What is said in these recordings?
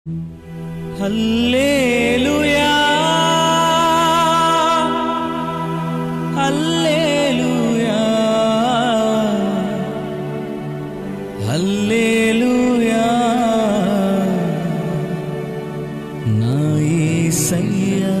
Hallelujah hallelujah hallelujah నా యేసయ్యా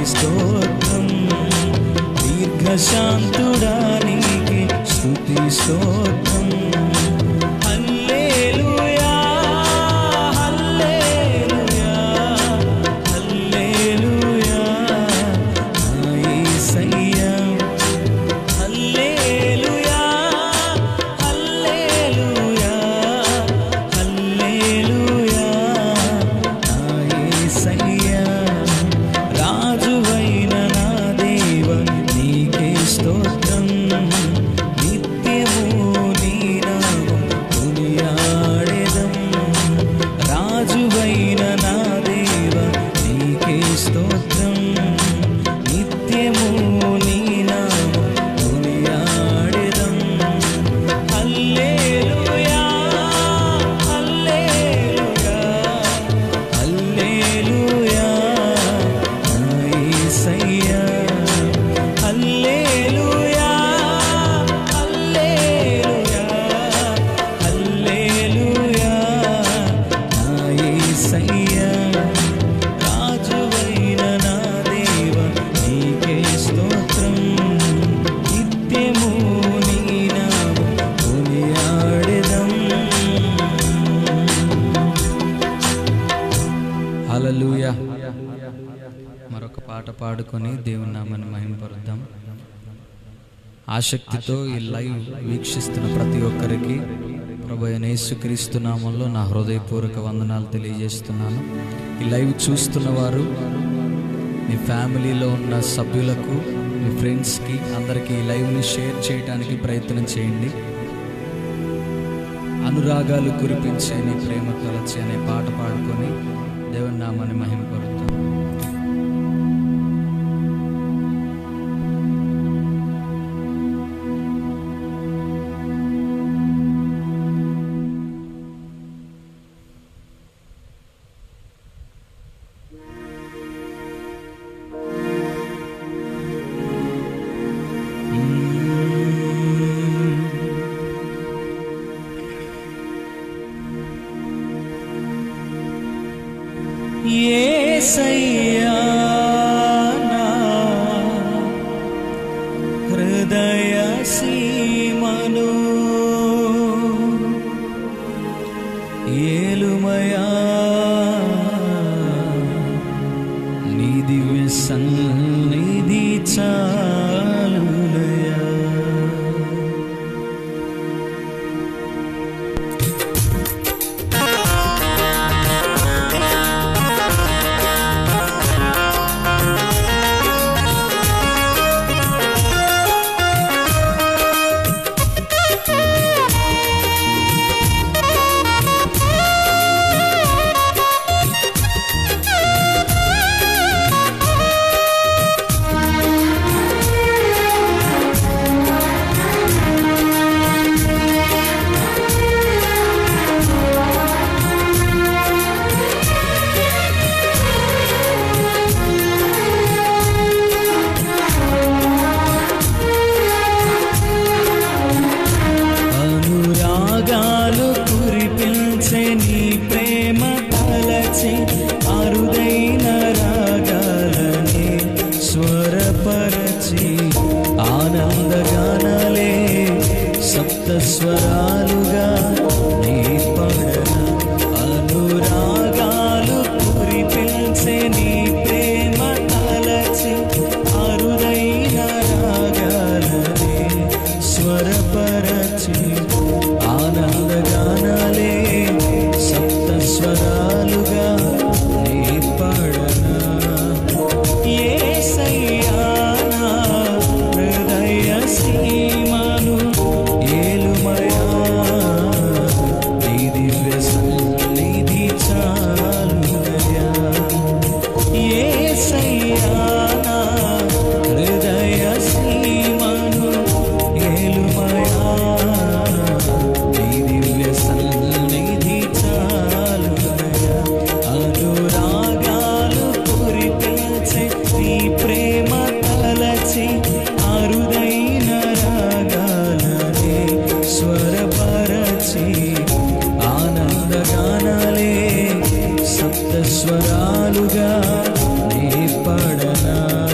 స్తోత్రం దీర్ఘశాంతుడా నీకే స్తుతి స్తోత్రం హల్లెలూయా హల్లెలూయా హల్లెలూయా నా యేసయ్యా హల్లెలూయా హల్లెలూయా హల్లెలూయా నా యేసయ్యా రాజువైన నా దేవ నీకే స్తోత్రం నిత్యము నీ నామం కొనియాడెదం రాజువైన నా దేవ నీకే స్తోత్రం నిత్యము నీ నామం కొనియాడెదం హల్లెలూయా హల్లెలూయా హల్లెలూయా నా యేసయ్యా హల్లెలూయా హల్లెలూయా హల్లెలూయా నా యేసయ్యా రాజువైన నా దేవ నీకే స్తోత్రం నిత్యము నీ నామం కొనియాడెదం హల్లెలూయా మరొక పాట పాడుకొని దేవుని నామాన్ని మహింపరుద్దాం ఆసక్తితో ఈ లైవ్ వీక్షిస్తున్న ప్రతి ఒక్కరికి ప్రభు అయిన యేసుక్రీస్తు నామంలో నా హృదయపూర్వక వందనాలు తెలియజేస్తున్నాను ఈ లైవ్ చూస్తున్న వారు మీ ఫ్యామిలీలో ఉన్న సభ్యులకు మీ ఫ్రెండ్స్కి అందరికీ ఈ లైవ్ని షేర్ చేయడానికి ప్రయత్నం చేయండి అనురాగాలు కురిపించే నీ ప్రేమ తలచి అనే పాట పాడుకొని దేవుని నామాన్ని మహిమపరుద్దాం యేసయ్యా నా హృదయ సీమను ఏలుమయా నీ దివ్య సన్నిధి చాలునయా అనురాగాలు కురిపించే నీ ప్రేమ తలచి అరుదైన రాగాలనే స్వరపరచి ఆనందగానలే సప్త స్వరాలుగా నీ పడన అనురాగాలు కురిపించే నీ ప్రేమ తలచి అరుదైన రాగాలనే స్వరపరచి ఆనందగానాలే సప్త స్వరాలుగా నీ పడనా యేసయ్యా నా హృదయ సీమను ఏలుమయా నీ దివ్య సన్నిధి చాలునయా యేసయ్యా నా హృదయ సీమను ఏలుమయా నీ దివ్య సన్నిధి చాలునయా అనురాగాలు కురిపించే నీ ప్రేమ తలచి అరుదైన రాగాలనే స్వరపరచి ఆనందగానాలే సప్త స్వరాలుగా నీ పడనా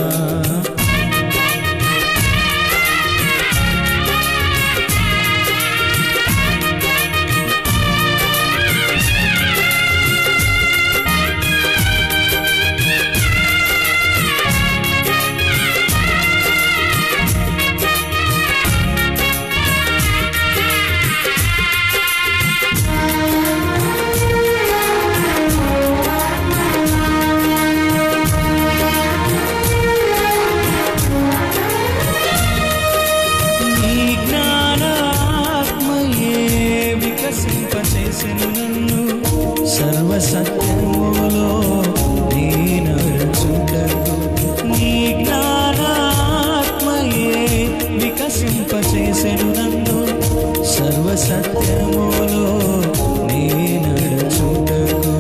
సత్యములో నీ నడుచుటకు నీ జ్ఞానాత్మయే వికసింపచేసెను నన్ను సర్వ సత్యములో నీ నడుచుటకు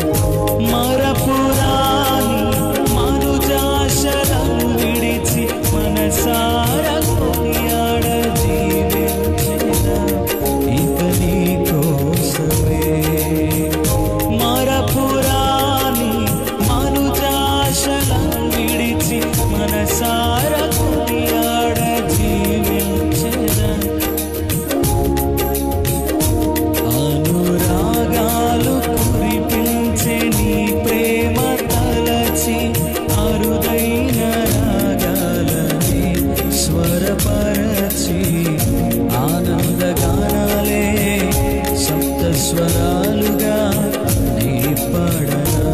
మరపురాని మనుజాశలం విడిచి మనసార కొనియాడ జీవించిన ఇక నీ కోసమే మరపురాని మనుజాశలం విడిచి మనసార కొనియాడ జీవించిన అనురాగాలు కురిపించే నీ ప్రేమ తలచి అరుదైన రాగాలని స్వరపరచి ఆనందగానాలే సప్త స్వరాలుగా నీ పడనా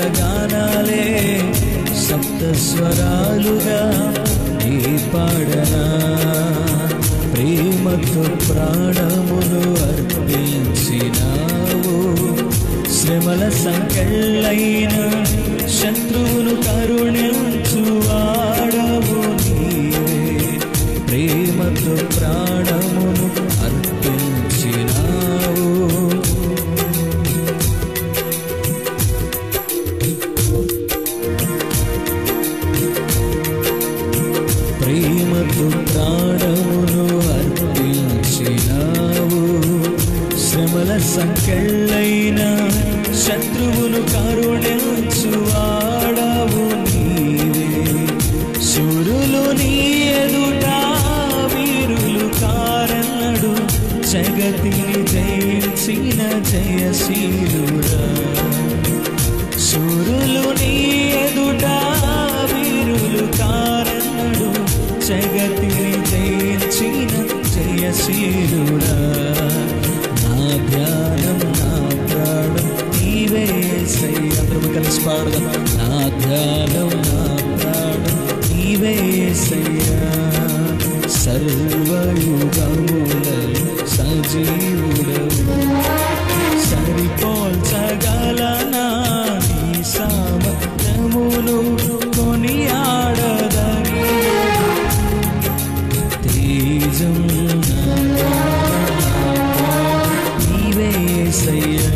గానాలే సప్త స్వరాలుగా నీ పాడనా ప్రేమతో ప్రాణమును అర్పించినావు శ్రమల సంకెళ్ళైన శత్రువును కరుణించు వాడవు నీవే ప్రేమతో ప్రాణమును అర్పించినావు ప్రేమతో ప్రాణమును అర్పించినావు శ్రమల సంకెళ్ళైన శత్రువును కరుణించు వాడవు నీవే శూరులు నీ ఎదుట వీరులు కారన్నడు జగతిని జయించిన జయశీలుడా శూరులు నీ ఎదుట వీరులు కారన్నడు జగతిని జయించిన జయశీలుడా నా ధ్యానం నా ప్రాణం నీవే యేసయ్య. అందరం కలిసి పాడదాం నా ధ్యానం నా ప్రాణం నీవే యేసయ్యా. సర్వయుగములలో సజీవుడవు సరిపోల్చగలనా నీ సామర్థ్యమును కొనియాడదని తేజం నీవే యేసయ్యా.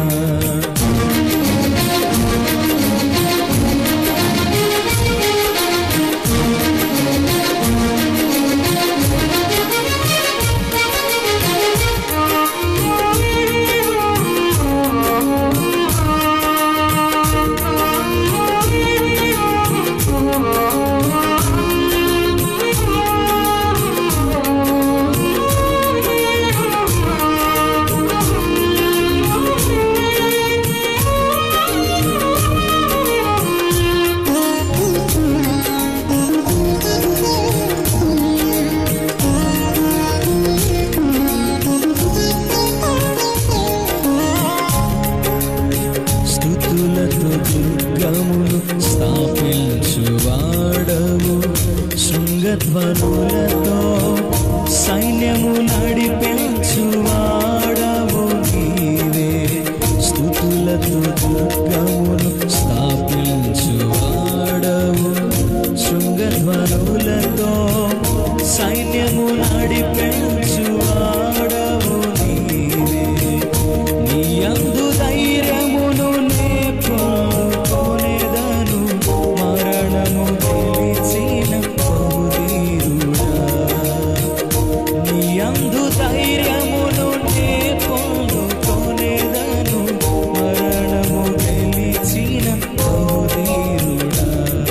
స్థుతులతో దుర్గములు స్థాపించువాడవు శృంగధ్వనులతో సైన్యము నడిపించువాడవు నీవే స్థుతులతో దుర్గములు స్థాపించువాడవు శృంగధ్వనులతో సైన్యము నడిపించువాడవు నీవే నీ అందు ధైర్యమును నే పొందుకొనేదను మరణము గెలిచిన బహువీరుడా నీ అందు ధైర్యమును నే పొందుకొనేదను మరణము గెలిచిన బహువీరుడా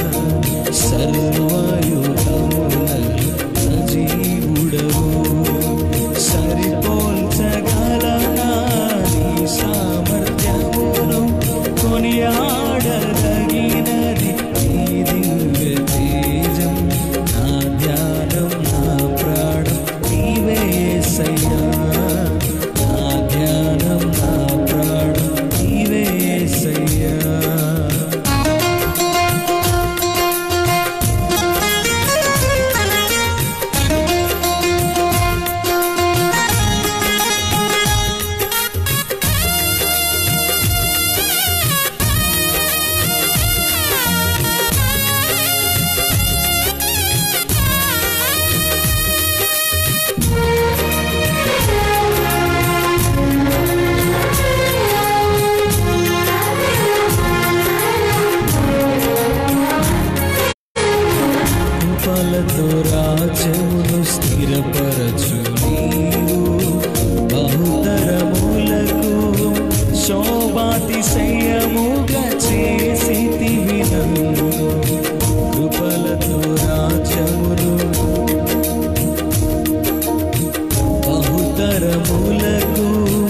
సర్వయుగములలో సజీవుడవు సరిపోల్చగలనా నీ సామర్థ్యమును కొనియాడదగినది నీ దివ్య తేజం నా ధ్యానం నా ప్రాణం నీవే యేసయ్యా నా ధ్యానం నా ప్రాణం నీవే యేసయ్యా కృపలతో రాజ్యమును స్థిరపరచు నీవు బహుతరములకు శోభాతిశయముగా చేసితివి నన్ను కృపలతో రాజ్యమును బహుతరములకు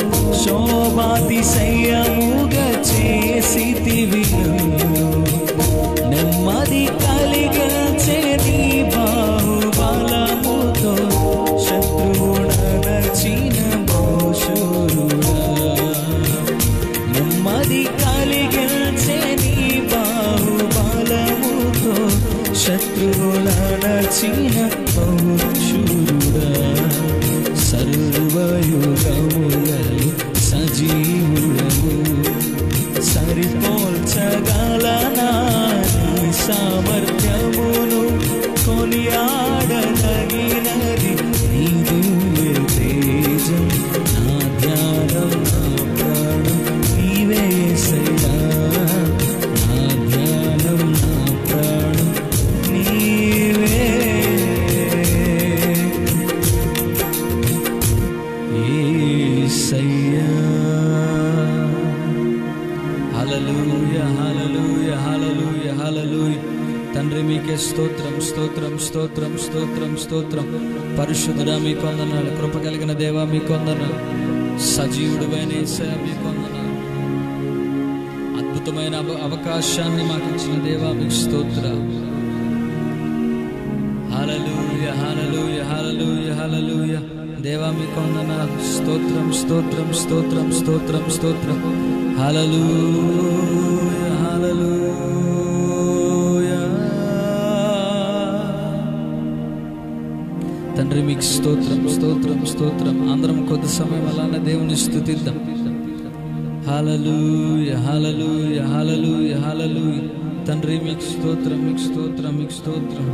శోభాతిశయముగా చేసితివి నన్ను నెమ్మది కలిగించే నీ బాహుబలముతో శత్రువుడ నచిన భోషురుడా నెమ్మది కలిగించే నీ నడచిన పౌరుషుడా సర్వయుగములలో సజీవుడము సరిపోల్చగలనా నీ సామర్థ్యమును కొనియాడదగినది నీ దివ్య తేజం నా ధ్యానం నా ప్రాణం నీవే యేసయ్యా నా ధ్యానం నా ప్రాణం నీవే యేసయ్యా హల్లెలూయా హల్లెలూయా హల్లెలూయా హల్లెలూయా తండ్రి మీకే స్తోత్రం స్తోత్రం స్తోత్రం స్తోత్రం స్తోత్రం పరిశుద్ధుడా మీ కొందనాలు కృప కలిగిన దేవా మీ కొందనాలు సజీవుడు యేసయ్యా మీ కొందనాలు అద్భుతమైన అవ- అవకాశాన్ని మాకు ఇచ్చిన దేవా మీకు స్తోత్ర హల్లెలూయా హల్లెలూయా హల్లెలూయా హల్లెలూయా దేవా మీ కొందనాలు స్తోత్రం స్తోత్రం స్తోత్రం స్తోత్రం స్తోత్రం హల్లెలూయా హల్లెలూయా తండ్రి మీకు స్తోత్రం స్తోత్రం స్తోత్రం అందరం కొద్ది సమయం అలానే దేవుని స్థుతిద్దాం హల్లెలూయ హల్లెలూయ హల్లెలూయ హల్లెలూయ తండ్రి మీకు స్తోత్రం మీకు స్తోత్రం మీకు స్తోత్రం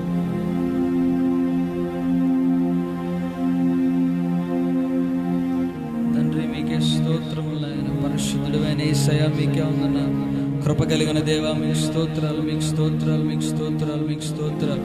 తండ్రి మీకే స్తోత్రములైన పరిశుద్ధుడైన యేసయ్య మీకే ఉందన్న కృప కలిగిన దేవా మీకు స్తోత్రాలు మీకు స్తోత్రాలు మీకు స్తోత్రాలు మీకు స్తోత్రాలు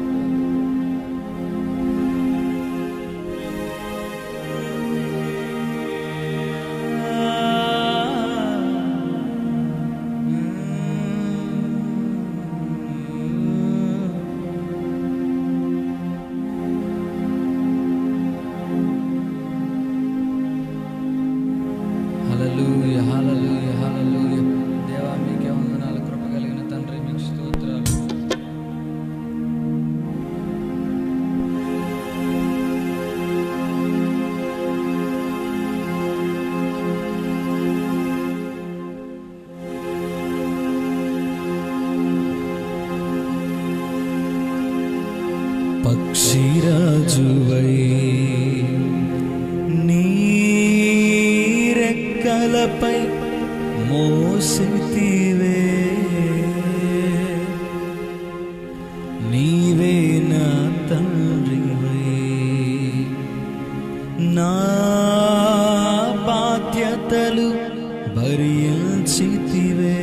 హల్లెలూయా హల్లెలూయా హల్లెలూయా దేవా మీకే వందనాలు కృప కలిగిన తండ్రి మీకు స్తోత్రాలు పక్షిరాజువై నీరెక్కలపై మోసితివే నీవే నా తండ్రివై నా బాధ్యతలు భరించితివే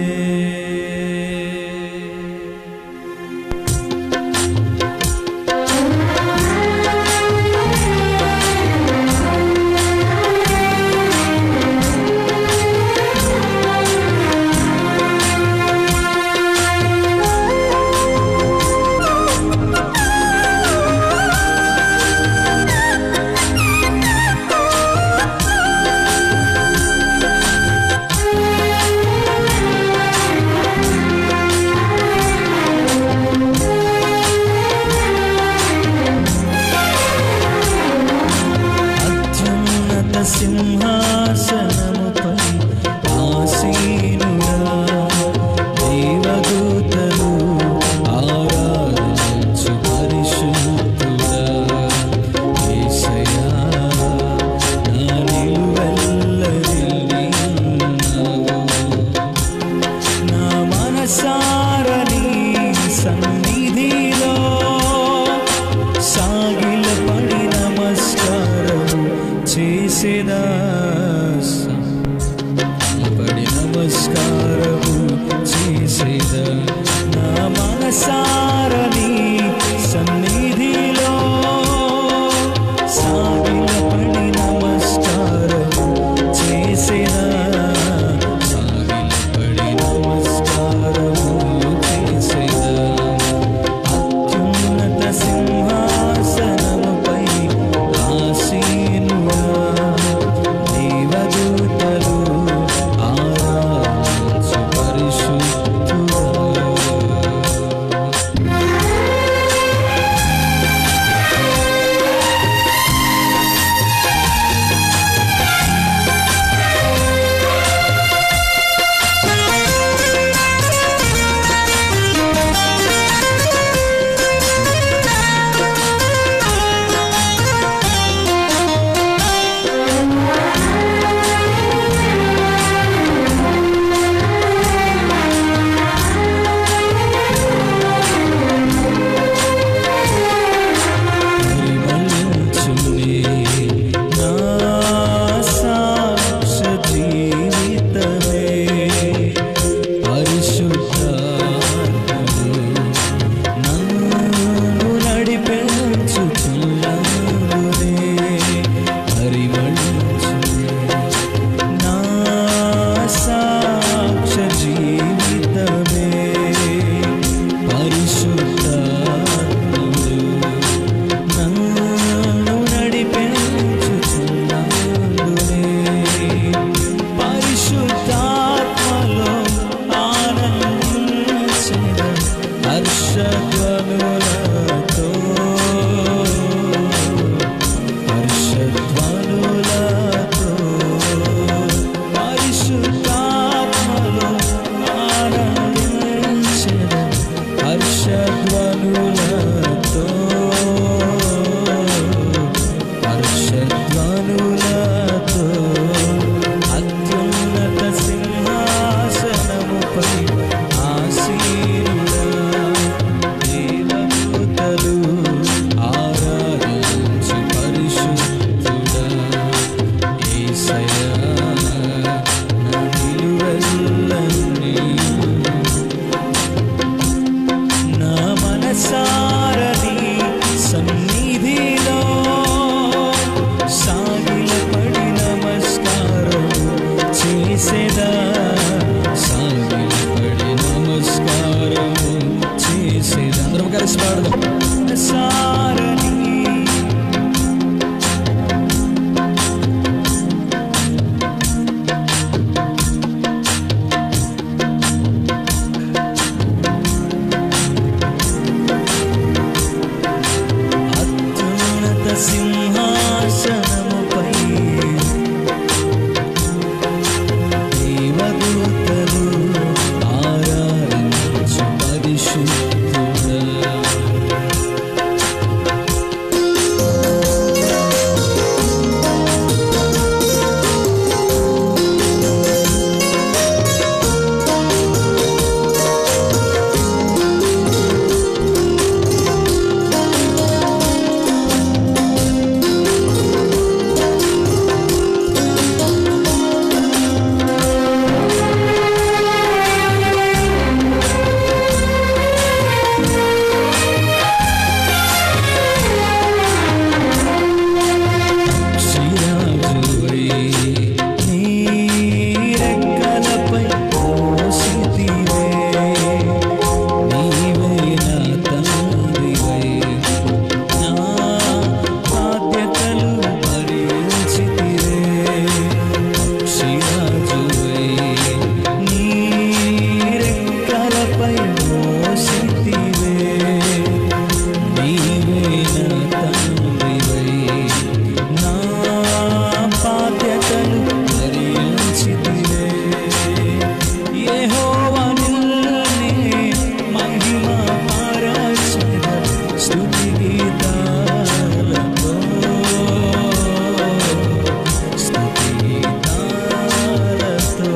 అత్యున్నత సింహాసనముపై ఆసీనుడా దేవదూతలు ఆరాధించు పరిశుద్ధుడా యేసయ్యా నా నిలువెల్లరిల్లి ఉన్నావు నా మనసారని సన్నిధిలో సాగిల పడి నమస్కారము చేసేదా పడి నమస్కారము చేసేదా నా మనసారని సన్నిధిలో సాగిల పడి నమస్కారము చేసేదా సాగిల పడి నమస్కారము చేసేదా అత్యున్నత సింహాసనముపై ఆసీనుడా దేవదూతలు ఆరాధించు పరిశుద్ధుడా చేసేదా సాగిలపడి నమస్కారము చేసేదా అందరం కలిసి పాడదాం సారణి అత్యున్నత సింహాసనముపై దేవదూతలు ఆరాధించు పరిశుద్ధుడా శిరాజువై నీ రెక్కలపై మోసితివే నీవే నా తండ్రివై నా బాధ్యతలు భరించితివే శిరాజువై నీ రెక్కలపై మోసితివే నీవే నా తండ్రివై నా బాధ్యతలు భరించితివే యెహోవా నిన్నే మహిమ పరచద స్తుతి గీతాలతో స్తుతి గీతాలతో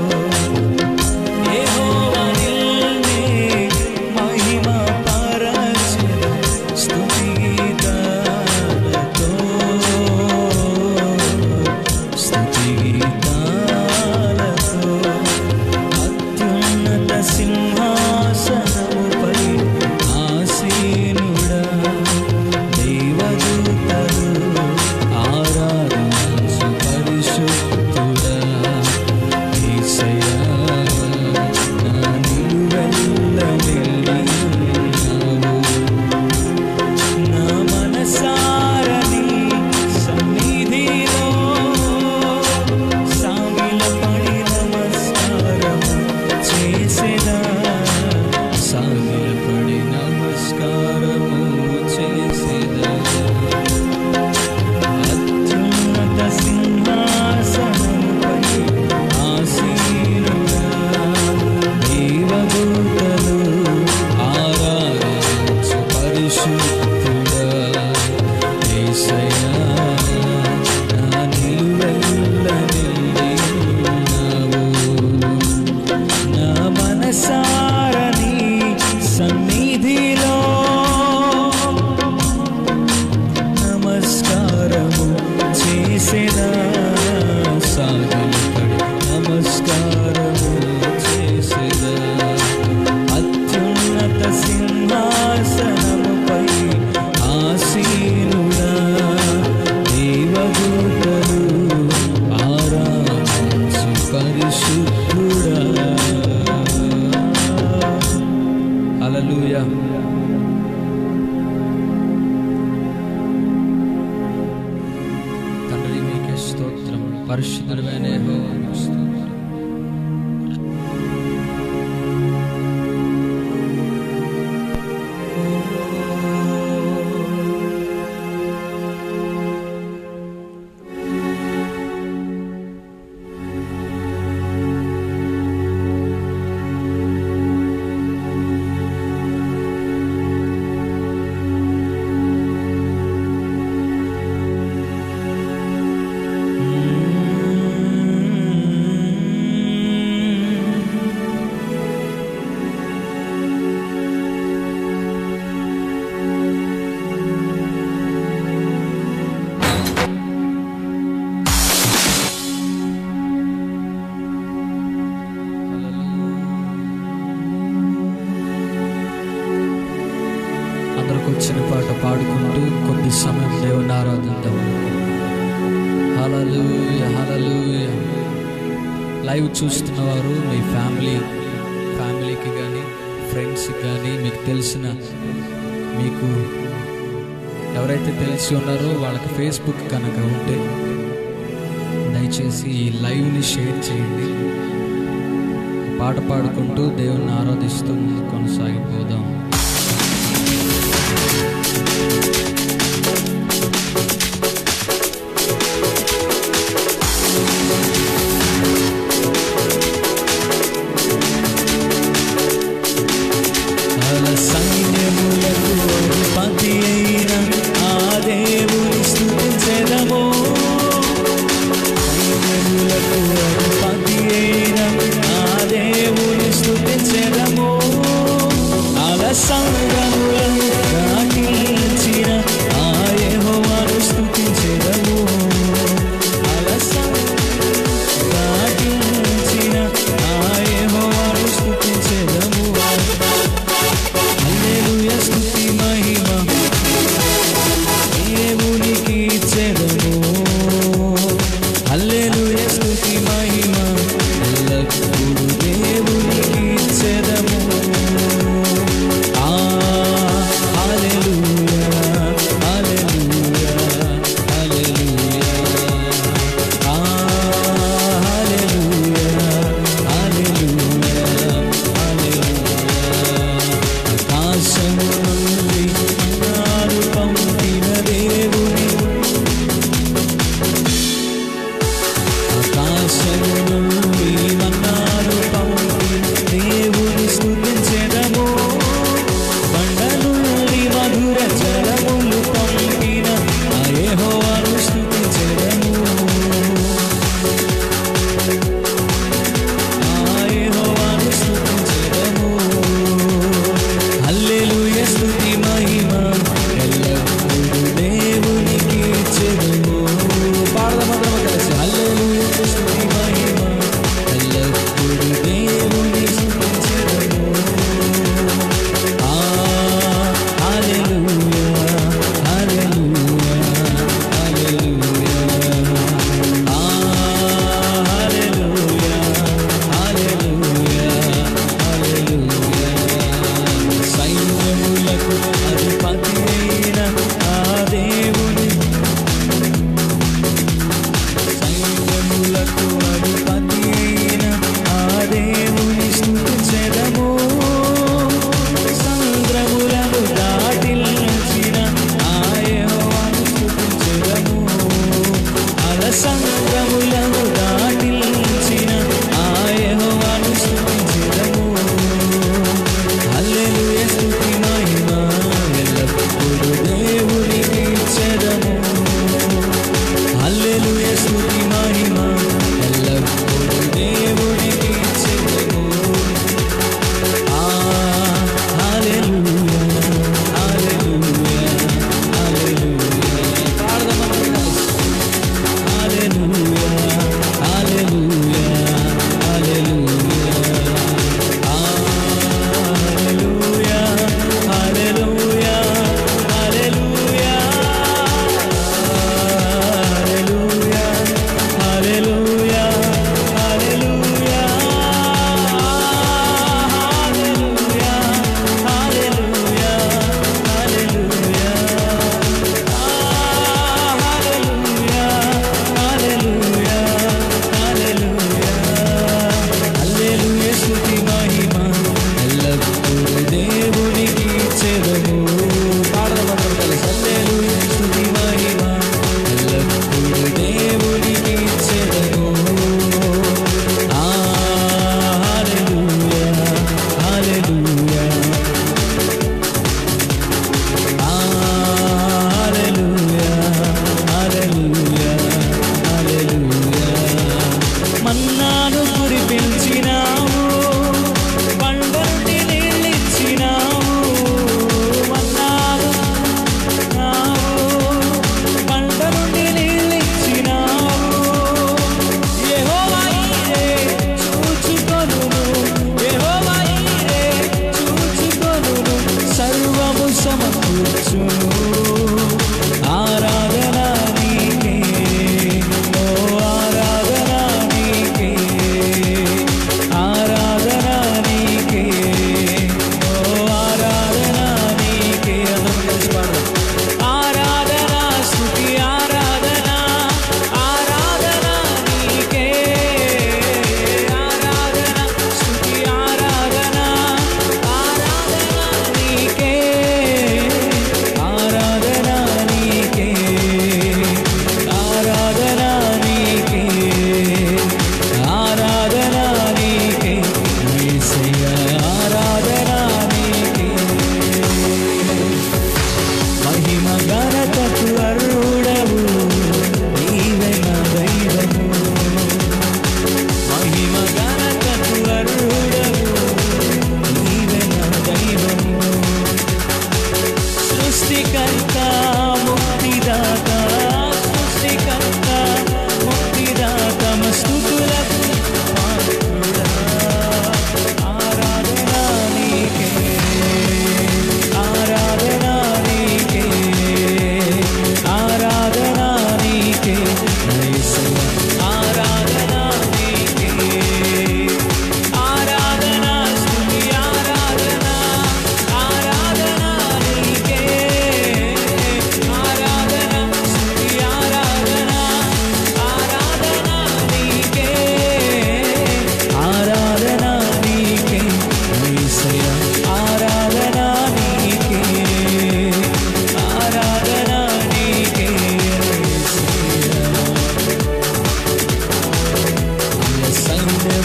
యెహోవా నిన్నే మహిమ పరచద స్తుతి గీతాలతో స్తుతి గీతాలతో అత్యున్నత సింహాసనముపై ఆసీనుడా దేవదూతలు ఆరాధించు పరిశుద్ధుడా యేసయ్యా నా నిలువెల్ల నిలిచినావు. నా మనసారని సన్నిధిలో సాగిలపడి నమస్కారము చేసేదా సాగిలపడి నమస్కారము చేసేదా అత్యున్నత సింహాసనముపై ఆసీనుడా దేవదూతలు ఆరాధించు పరిశుద్ధుడా యేసయ్యా నా నిలువెల్ల నిలిచినావు. నా మనసారని సన్నిధిలో నమస్కారము చేసేదా సాగిలపడి నమస్కారము చేసేదా అత్యున్నత సింహాసనముపై ఆసీనుడా దేవదూతలు ఆరాధించు పరిశుద్ధుడా హల్లెలూయా తండ్రి మీకే స్తోత్రం పరిశుద్ధుడైన యెహోవా నీకు స్తోత్రం అందరికి వచ్చిన పాట పాడుకుంటూ కొద్ది సమయం దేవుని ఆరాధిద్దాం హల్లెలూయా హల్లెలూయా లైవ్ చూస్తున్నవారు మీ ఫ్యామిలీ ఫ్యామిలీకి కానీ ఫ్రెండ్స్కి కానీ మీకు తెలిసిన మీకు ఎవరైతే తెలిసి ఉన్నారో వాళ్ళకి ఫేస్బుక్ కనుక ఉంటే దయచేసి ఈ లైవ్ని షేర్ చేయండి పాట పాడుకుంటూ దేవుణ్ణి ఆరాధిస్తూ ముందుకు కొనసాగిపోదాం అల సైన్యములకు అధిపతి అయిన ఆ దేవుని స్తుతించెదము. సైన్యములకు అధిపతి అయిన ఆ దేవుని స్తుతించెదము. అల సంగములను దాటించిన ఆ యెహోవాను స్తుతించెదము. అల సంగములను దాటించిన ఆ యెహోవాను స్తుతించెదము. హల్లెలూయా స్తుతి మహిమ దేవునికి ఇచ్చెదము హల్లెలూయా స్తుతి మహిమ ఎల్లప్పుడూ దేవునికి ఇచ్చెదము ఆ హల్లెలూయా హల్లెలూయా హల్లెలూయా ఆ హల్లెలూయా హల్లెలూయా హల్లెలూయా ఆకాశము నుండి నాడు పంపిన దేవుని ఆకాశము నుండి మన్నాడు పంపిన దేవుని స్తుతించెదము బండ నుండి మధుర జలములు పంపిన ఆ యెహోవాను స్తుతించెదము ఆ యెహోవాను స్తుతించెదము హల్లెలూయా స్తుతి మహిమ ఎల్లప్పుడూ దేవునికి ఇచ్చెదము పాడదామందరం కలిసి హల్లెలూయా స్తుతి మహిమ ఎల్లప్పుడూ దేవుని స్తుతించెదము ఆ హల్లెలూయా హల్లెలూయా హల్లెలూయా ఆ హల్లెలూయా హల్లెలూయా హల్లెలూయా సైన్యములకు అధిపతి అయిన ఆ దేవుని సైన్యములకు అధిపతి అయిన ఆ దేవుని స్తుతించెదము సంద్రములను దాటిల్చిన ఆ యెహోవాను స్తుతించెదము అల సంద్రములను దాటిల్చిన ఆ యెహోవాను స్తుతించెదము హల్లెలూయా స్తుతి మహిమ ఎల్లప్పుడూ దేవునికి ఇచ్చెదము హల్లెలూయా స్తుతి మహిమ ఎల్లప్పుడూ దేవునికి ఇచ్చెదము ఆ హల్లెలూయా హల్లెలూయా హల్లెలూయా పాడదామా హల్లెలూయా హల్లెలూయా హల్లెలూయా ఆ హల్లెలూయా హల్లెలూయా హల్లెలూయా హల్లెలూయా హల్లెలూయా హల్లెలూయా హల్లెలూయా హల్లెలూయా హల్లెలూయా హల్లెలూయా హల్లెలూయా హల్లెలూయా హల్లెలూయా స్తుతి మహిమ ఎల్లప్పుడూ దేవునికి ఇచ్చెదము పాడదామందరం కలిసి హల్లెలూయా స్తుతి మహిమ ఎల్లప్పుడూ దేవునికి ఇచ్చెదము ఆ హల్లెలూయా హల్లెలూయా హల్లెలూయా హల్లెలూయా హల్లెలూయా మన్నాను కురిపించినావు పండంటి నీళ్ళిచ్చినావు మన్నాను పంట నుండి నీళ్ళిచ్చినావు యెహోవా ఈరే చూచుకొనును యెహోవా ఈరే చూచుకొనును సర్వము సమకూర్చును ఆరాధన నీకే ఓ ఆరాధన నీకే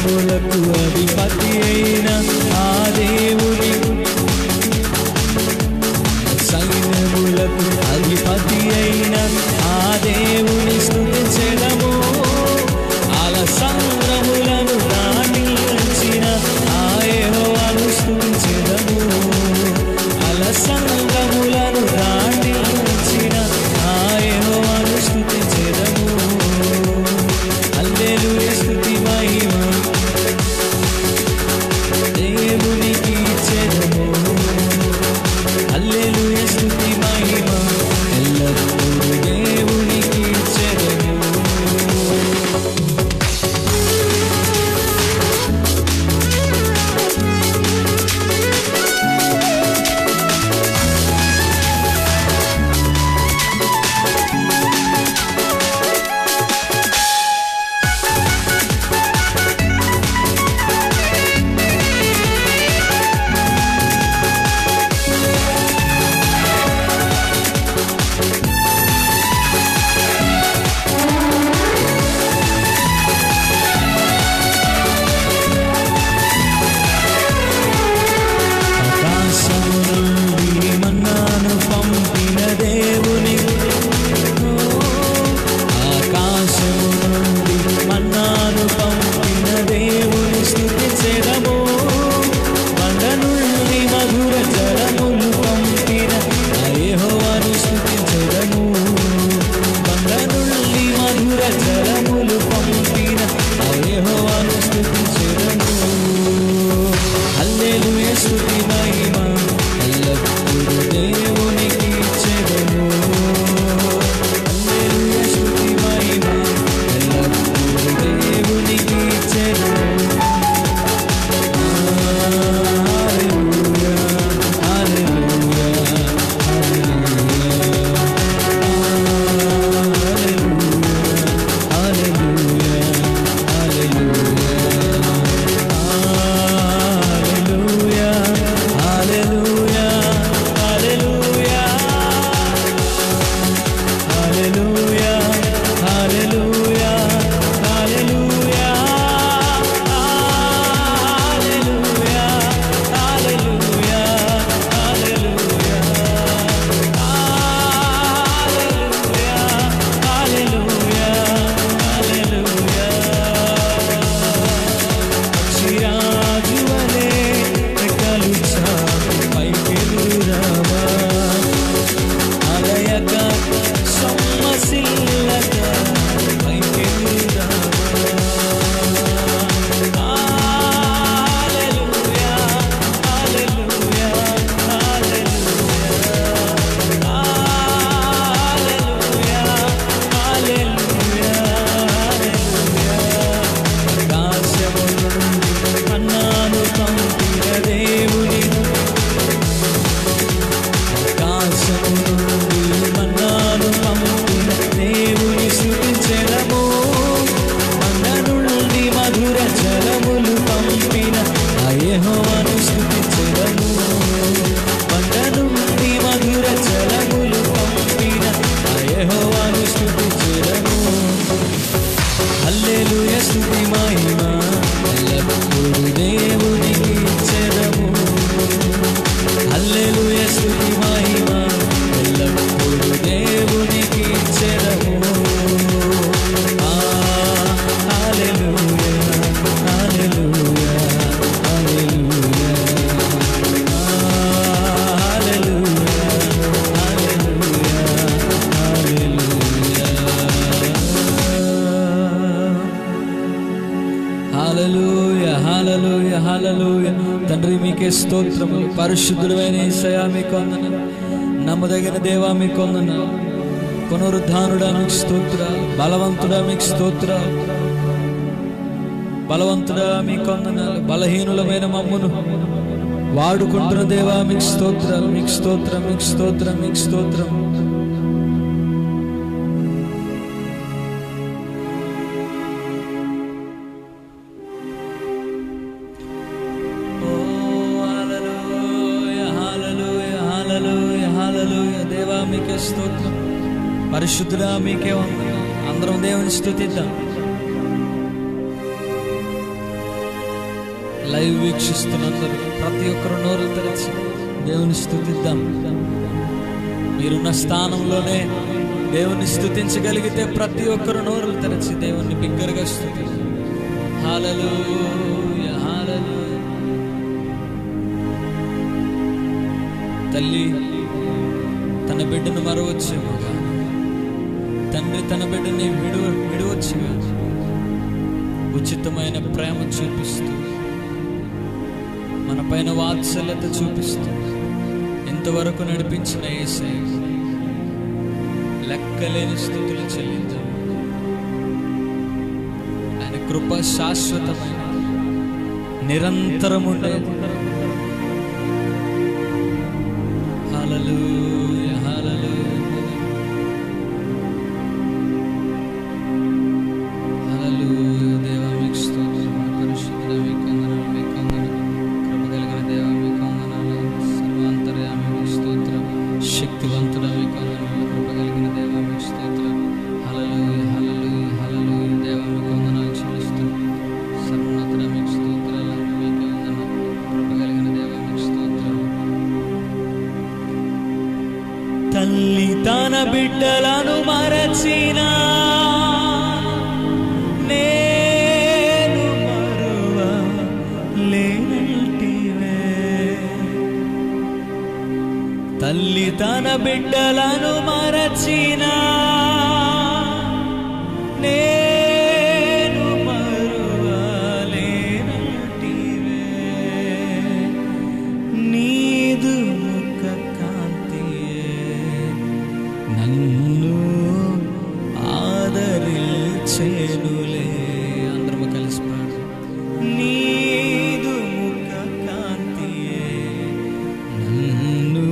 సైన్యములకు అధిపతి అయిన ఆ దేవుని సైన్యములకు అధిపతి అయిన ఆ దేవుని స్తుతించెదము అల సంద్రములను దాటి వచ్చిన ఆ యెహోవాను స్తుతించెదము అల సంద్రములను దాటి వచ్చిన ఆ యెహోవాను స్తుతించెదము హల్లెలూయా స్తుతి మహిమ దేవునికి ఇచ్చెదము హల్లెలూయా స్తుతి మహిమ ఎల్లప్పుడూ దేవునికి ఇచ్చెదము ఆకాశము నుండి మన్నాను పంపిన దేవుని ఆకాశము నుండి మన్నాను పంపిన దేవుని స్థుతించెదము మండ నుండి మధుర జలములు పంపిన ఆ యెహోవాను స్థుతించెదము మండ నుండి మధుర జలములు పంపిన ఆ యెహోవాను స్థుతించెదము హల్లెలూయా స్తుతి మహిమ ఎల్లప్పుడూ దేవునికి ఇచ్చెదము హల్లెలూయా స్తుతి మహిమ ఎల్లప్పుడూ దేవునికి ఇచ్చెదము హల్లెలూయా హల్లెలూయా హల్లెలూయా హల్లెలూయా హల్లెలూయా హల్లెలూయా హల్లెలూయా హల్లెలూయా హల్లెలూయా హల్లెలూయా హల్లెలూయా హల్లెలూయా హల్లెలూయా హల్లెలూయా చిరాజువలే రెక్కలు చాపి పైకెగురురావా అలయక సొమ్మసిల్లక పైకెగురురావా హల్లెలూయా హల్లెలూయా హల్లెలూయా హల్లెలూయా హల్లెలూయా ఆకాశము నుండి మన్నాను పంపిన దేవుని ఆకాశము నుండి మన్నాను పంపిన దేవుని స్థుతించెదము మన్న నుండి మధుర జలములు పంపిన ఆ యెహోవాను స్థుతించెదము మన్న నుండి మధుర జలములు పంపిన ఆ యెహోవాను స్థుతించెదము హల్లెలూయా స్తుతి మహిమ ఎల్లప్పుడూ దేవునికి ఇచ్చెదము హల్లెలూయా స్తుతి మహిమ ఎల్లప్పుడూ దేవునికి ఇచ్చెదము ఆ హల్లెలూయా హల్లెలూయా హల్లెలూయా ఆ హల్లెలూయా హల్లెలూయా హల్లెలూయా హల్లెలూయా హల్లెలూయా తండ్రి మీకే స్తోత్రము పరిశుద్ధుడైన యేసయ్యా మీకు వందన నమ్మదగిన దేవా మీకు వందన పునరుద్ధానుడా మీకు స్తోత్ర బలవంతుడా మీకు స్తోత్ర బలవంతుడా మీకు వందనాలు బలహీనులమైన మమ్మును వాడుకుంటున్న దేవా మీకు స్తోత్రాలు మీకు స్తోత్రం మీకు స్తోత్రం మీకు స్తోత్రం ఓ హల్లెలూయా హల్లెలూయా హల్లెలూయా హల్లెలూయా దేవా మీకే స్తోత్రం పరిశుద్ధుడా మీకే వందనాలు అందరం దేవుని స్తుతిద్దాం లైవ్ వీక్షిస్తున్నందరూ ప్రతి ఒక్కరు నోరు తెరచి దేవుని స్థుతిద్దాం మీరున్న స్థానంలోనే దేవుని స్థుతించగలిగితే ప్రతి ఒక్కరు నోరులు తెరచి దేవుణ్ణి బిగ్గరగా స్థుతి హల్లెలూయా హల్లెలూయా తల్లి తన బిడ్డను మరవచ్చేమో కానీ తండ్రి తన బిడ్డని విడువ విడవచ్చుగా ఉచితమైన ప్రేమ చూపిస్తూ మన పైన వాత్సల్యత చూపిస్తూ ఇంతవరకు నడిపించిన ఏసై లెక్కలేని స్థుతులు చెల్లించాం ఆయన కృప శాశ్వతమైన నిరంతరం ఉండేది హల్లెలూయా హల్లెలూయా హల్లెలూయా దేవా మీకు స్తోత్రం పరిశుద్ధుడా మీకు వందనాలు మీకు వందనాలు కృప కలిగిన దేవా మీకు వందనాలు సర్వాంతర్యామి మీకు స్తోత్రం శక్తివంతుడా మీకు వందనాలు కృప కలిగిన దేవా మీకు స్తోత్రం హల్లెలూయా హల్లెలూయా హల్లెలూయా దేవా మీకు వందనాలు చెల్లిస్తున్నాం సర్వోన్నతుడా మీకు స్తోత్రాలు మీకు వందనాలు కృప కలిగిన దేవా మీకు స్తోత్రం తల్లి తన బిడ్డలను మరచినా నేను మరువా లేనంటివే తల్లి తన బిడ్డలను మరచినా నేను మరువా లేనంటివే నీదు ముఖ కాంతియే నన్ను ఆదరించేనులే అందరము కలిసి పాడు నీదు ముఖ కాంతియే నన్ను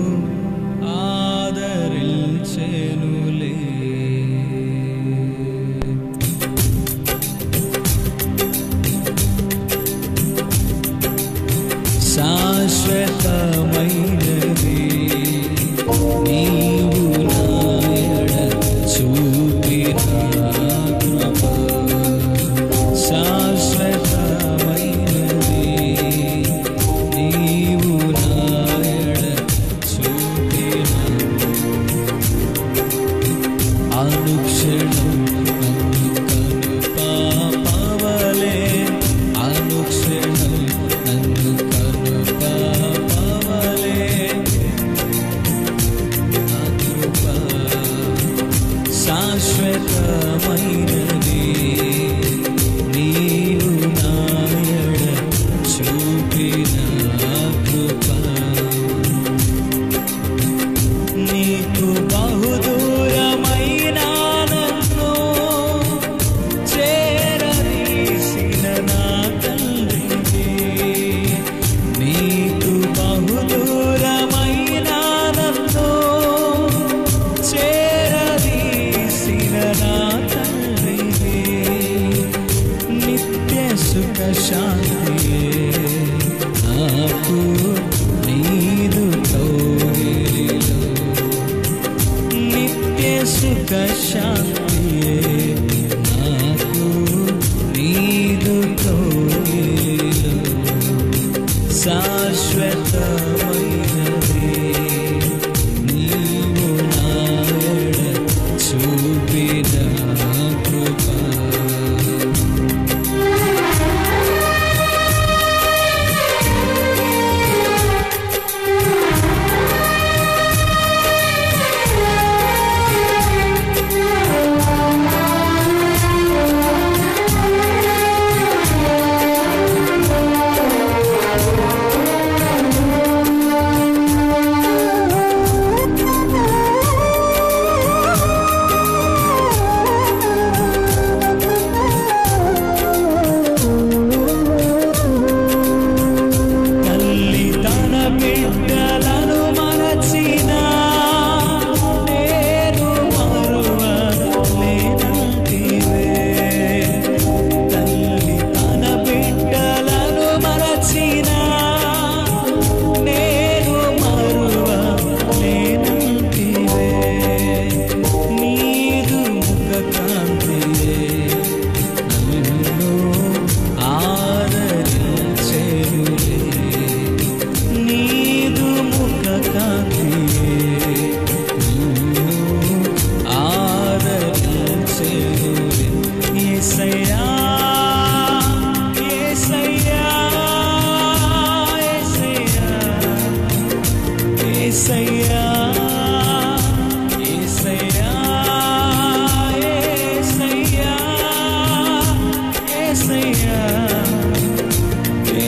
ఆదరించేనులే శాశ్వతమైనది నీవు నాయడ చూపిన కృప శాశ్వతమైనది నీవు నాయడ చూపిన అనుక్షణం నన్ను కనుపాపవలే అనుక్షణం నన్ను కనుపాపవలే నా కృప శాశ్వతమైనది నీవు నాయడ చూపిన కృప నీకు బహుదూరమైన నన్ను చేరదీసిన నా తండ్రివి నీకు బహుదూరమైన నన్ను చేరదీసిన నా తండ్రివి నిత్య సుఖ శాంతియే నాకు నీదు కౌగిలిలో నిత్య సుఖ శాంతియే నాకు నీదు కౌగిలిలో శాశ్వతమైనది నీవు నాయడ చూపిన కృప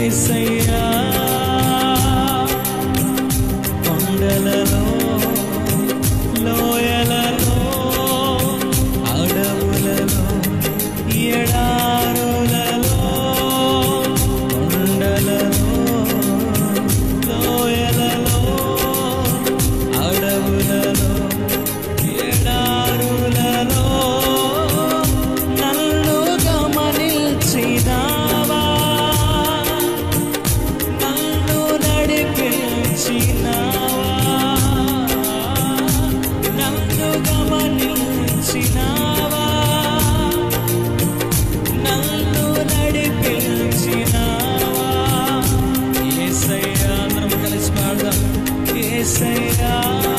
ఏసయ్యా కొండలలో లోయలలో అడవులలో ఎడారులలో కొండలలో లోయలలో అడవులలో ఎడారులలో నన్ను గమనించినావా నన్ను నడిపించినావా నన్ను గమనించినావా నన్ను నడిపించినావా యేసయ్యా అందరం కలిసి పాడదాం యేసయ్యా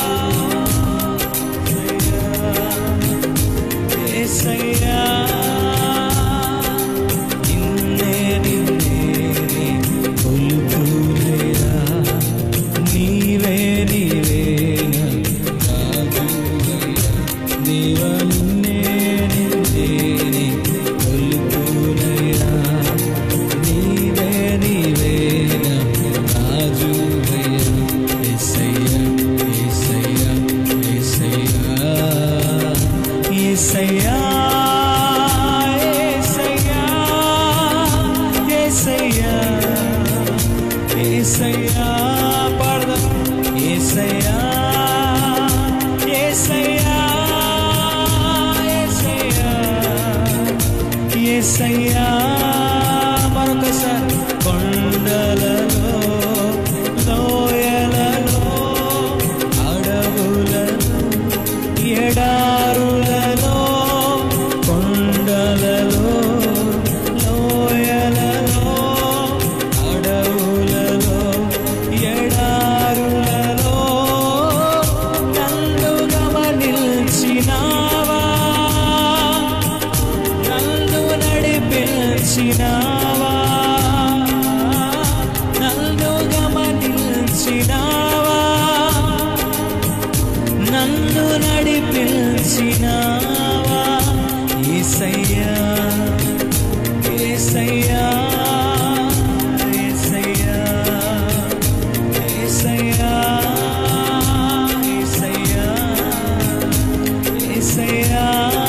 యేసయ్యా నిన్నే నిన్నే కొలుపులేరా నీవే నీవే నీవ నిన్నే నిన్నే కొలుపులేరా నీవే నీవే రాజువయ్యా యేసయ్యా యేసయ్యా యేసయ్యా యేసయ్యా యేసయ్యా యేసయ్యా యేసయ్యా పాడదాం యేసయ్యా యేసయ్యా యేసయ్యా యేసయ్యా మరొకసారి కొండలలో లోయలలో అడవులలో ఎడారులలో కొండలలో లోయలలో అడవులలో ఎడారులలో నన్ను గమనించినావా నన్ను నడిపించినావా నన్ను గమనించినావా నన్ను నడిపించినావా యేసయ్యా యేసయ్యా యేసయ్యా యేసయ్యా యేసయ్యా యేసయ్యా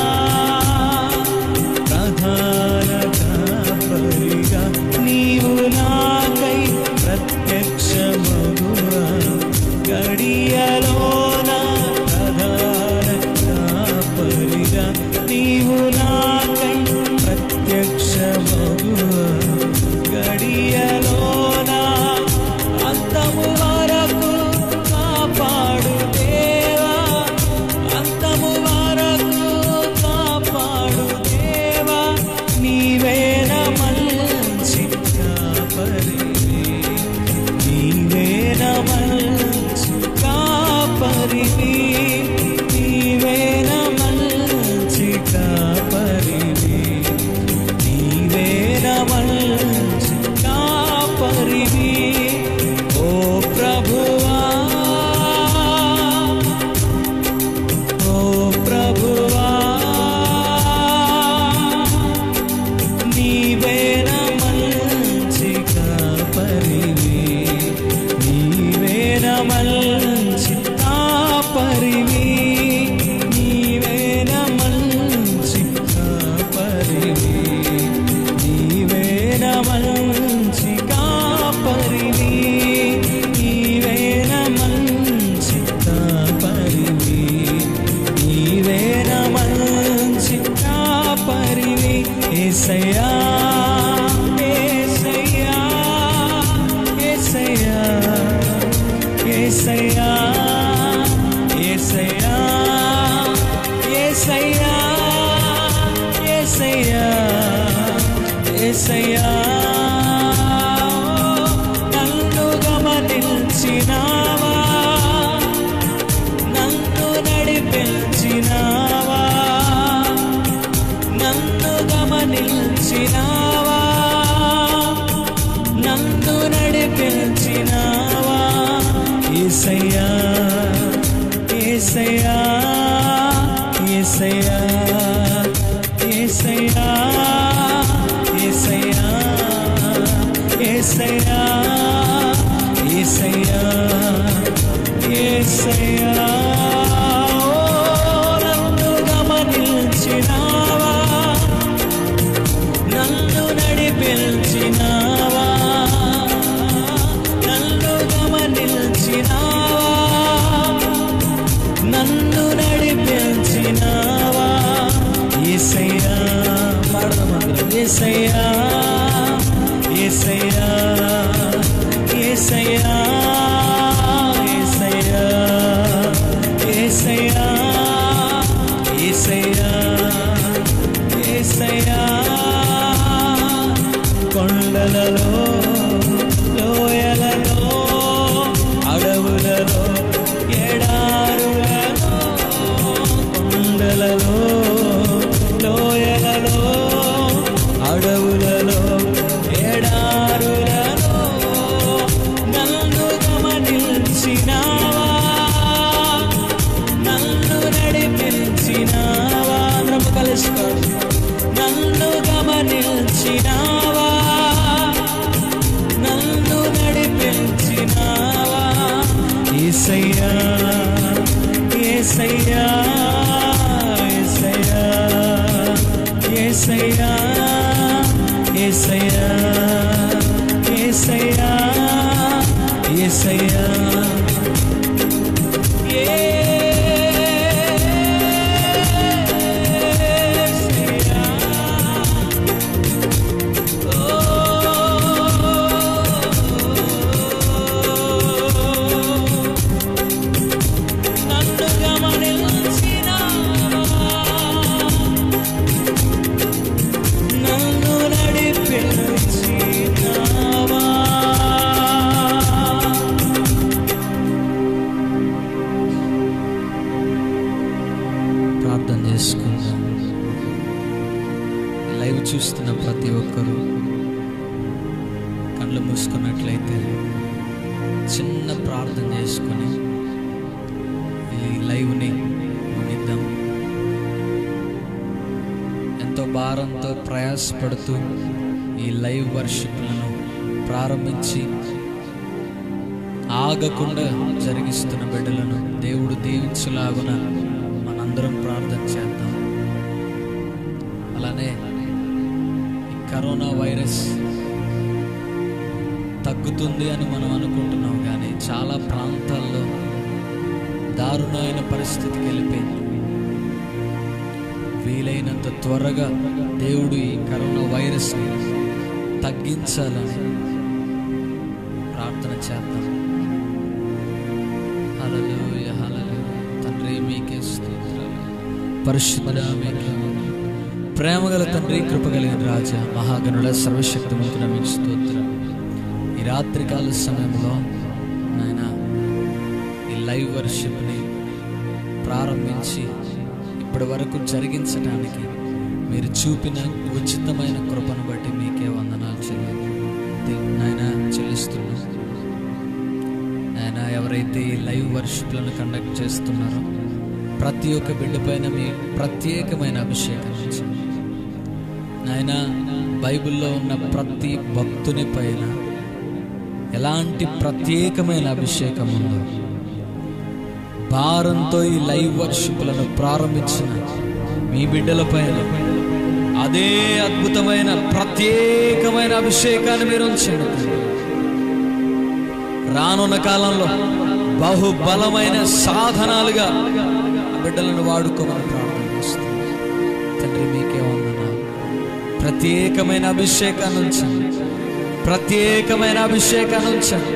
ప్రధాన కాపరిగా నీవు నాకై ప్రత్యక్షమగువా గడియలోన ప్రధాన కాపరిగా నీవు నాకై ప్రత్యక్షమగువా గడియలోన అంతము వరకు కాపాడు దేవా అంతము వరకు కాపాడు దేవా నీవేన మంచి కాపరివి నీవేన మంచి కాపరివి నీవేన మంచి కాపరివి నీవేన మంచి కాపరివి ఓ ప్రభువా ఓ ప్రభువా నీవేన మంచి కాపరివి నీవేన మంచి కాపరివి నీవేన మంచి కాపరివి నీవేన మంచి కాపరివి నీవేన మంచి కాపరివి నీవేన మంచి కాపరివి ఏసయ్యా ఏసయ్యా ఏసయ్యా ఏసయ్యా ఏసయ్యా ఏసయ్యా ఏసయ్యా ఏసయ్యా నన్ను గమనించినావా నన్ను నడిపించినావా నన్ను గమనించినావా నన్ను నడిపించినావా ఏసయ్యా ఏసయ్యా ఏసయ్యా ఏసయ్యా ఏసయ్యా ఏసయ్యా ఏసయ్యా ఏసయ్యా ఓ, నన్ను గమనించినావా నన్ను నడిపించినావా నన్ను గమనించినావా నన్ను నడిపించినావా ఏసయ్యా పాడదామందరం ఏసయ్యా ఏసయ్యా ఏసయ్యా ఏసయ్యా ఏసయ్యా ఏసయ్యా ఏసయ్యా కొండలలో లోయలలో అడవులలో ఎడారులలో కొండలలో లోయలలో అడవులలో ఎడారులలో నన్ను గమనించినావా నన్ను నడిపించినావా అందరం కలుసుకోండి నన్ను గమనించినావా నన్ను నడిపించినావా ఏసయ్యా ఏసయ్యా ఏసయ్యా ఏసయ్యా ఏసయ్యా ఏసయ్యా ఏసయ్యా నన్ను గమనించినావా నన్ను నడిపించినావా ప్రార్థన చేసుకుందాం లైవ్ చూస్తున్న ప్రతి ఒక్కరూ కళ్ళు మూసుకున్నట్లయితే చిన్న ప్రార్థన చేసుకొని ఈ లైవ్ని ముగిద్దాం ఎంతో భారంతో ప్రయాసపడుతూ ఈ లైవ్ వర్షిప్లను ప్రారంభించి ఆగకుండా జరిగిస్తున్న బిడ్డలను దేవుడు దీవించలాగున మనందరం ప్రార్థన చేద్దాం అలానే ఈ కరోనా వైరస్ తగ్గుతుంది అని మనం అనుకుంటున్నాం కానీ చాలా ప్రాంతాల్లో దారుణమైన పరిస్థితికి వెళ్ళిపోయింది వీలైనంత త్వరగా దేవుడు ఈ కరోనా వైరస్ని తగ్గించాలని ప్రార్థన చేద్దాం హల్లెలూయా హల్లెలూయా తండ్రి మీకే స్తోత్రాలు పరిశుద్ధుడా మీకే వందనాలు. ప్రేమగల తండ్రి కృప కలిగిన రాజా మహాగణుడ సర్వశక్తిమంతుడ మీకు స్తోత్రం ఈ రాత్రికాల సమయంలో నాయన ఈ లైవ్ వర్షిప్ని ప్రారంభించి ఇప్పటి వరకు జరిగించడానికి మీరు చూపిన ఉచితమైన కృపను బట్టి మీకే వందనాలు చెల్లి నాయన చెల్లిస్తున్నాం నాయన ఎవరైతే ఈ లైవ్ వర్షిప్లను కండక్ట్ చేస్తున్నారో ప్రతి ఒక్క బిడ్డ పైన మీ ప్రత్యేకమైన అభిషేకం ఉంచండి నాయన బైబిల్లో ఉన్న ప్రతి భక్తుని పైన ఎలాంటి ప్రత్యేకమైన అభిషేకం ఉందో భారంతో ఈ లైవ్ వర్షిప్లను ప్రారంభించిన మీ బిడ్డల పైన అదే అద్భుతమైన ప్రత్యేకమైన అభిషేకాన్ని మీరు ఉంచండి తండ్రి. రానున్న కాలంలో బహుబలమైన సాధనాలుగా ఆ బిడ్డలను వాడుకోమని ప్రార్థన చేస్తున్నాం తండ్రి మీకే వందనాలు ప్రత్యేకమైన అభిషేకాన్ని ఉంచండి ప్రత్యేకమైన అభిషేకాన్ని ఉంచండి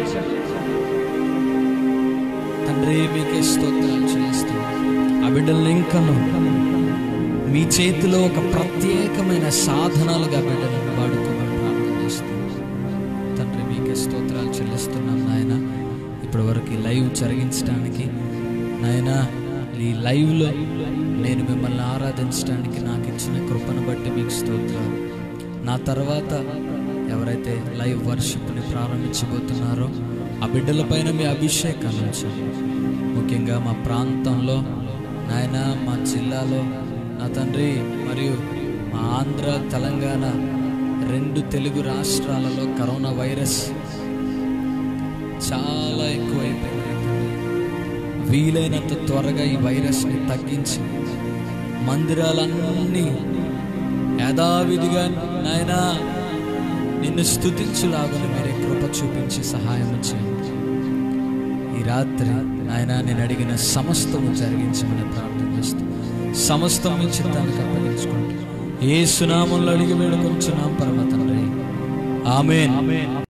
తండ్రి మీకే స్తోత్రాలు చెల్లిస్తున్నాం ఆ బిడ్డలను ఇంకను మీ చేతిలో ఒక ప్రత్యేకమైన సాధనాలుగా బిడ్డలను వాడుకోమని ప్రార్థన చేస్తున్నాం తండ్రి మీకే స్తోత్రాలు చెల్లిస్తున్నాం నాయన ఇప్పటి వరకు ఈ లైవ్ జరిగించడానికి నాయన ఈ లైవ్లో నేను మిమ్మల్ని ఆరాధించడానికి నాకు ఇచ్చిన కృపను బట్టి మీకు స్తోత్రాలు నా తర్వాత ఎవరైతే లైవ్ వర్షిప్ని ప్రారంభించబోతున్నారో ఆ బిడ్డల పైన మీ అభిషేకాన్ని ఉంచండి ముఖ్యంగా మా ప్రాంతంలో నాయన మా జిల్లాలో నా తండ్రి మరియు మా ఆంధ్ర తెలంగాణ రెండు తెలుగు రాష్ట్రాలలో కరోనా వైరస్ చాలా ఎక్కువైపోయింది వీలైనంత త్వరగా ఈ వైరస్ని తగ్గించి మందిరాలన్నీ యథావిధిగా నాయనా నిన్ను స్థుతించులాగున మీరే కృప చూపించి సహాయం చేయండి ఈ రాత్రి నాయన నేను అడిగిన సమస్తము జరిగించమని ప్రార్థన చేస్తూ సమస్తం మీ చిత్తానికి అప్పగించుకుంటూ ఏ సునామంలో అడిగి వేడుకొంచున్నాం పరమ తండ్రి ఆమెన్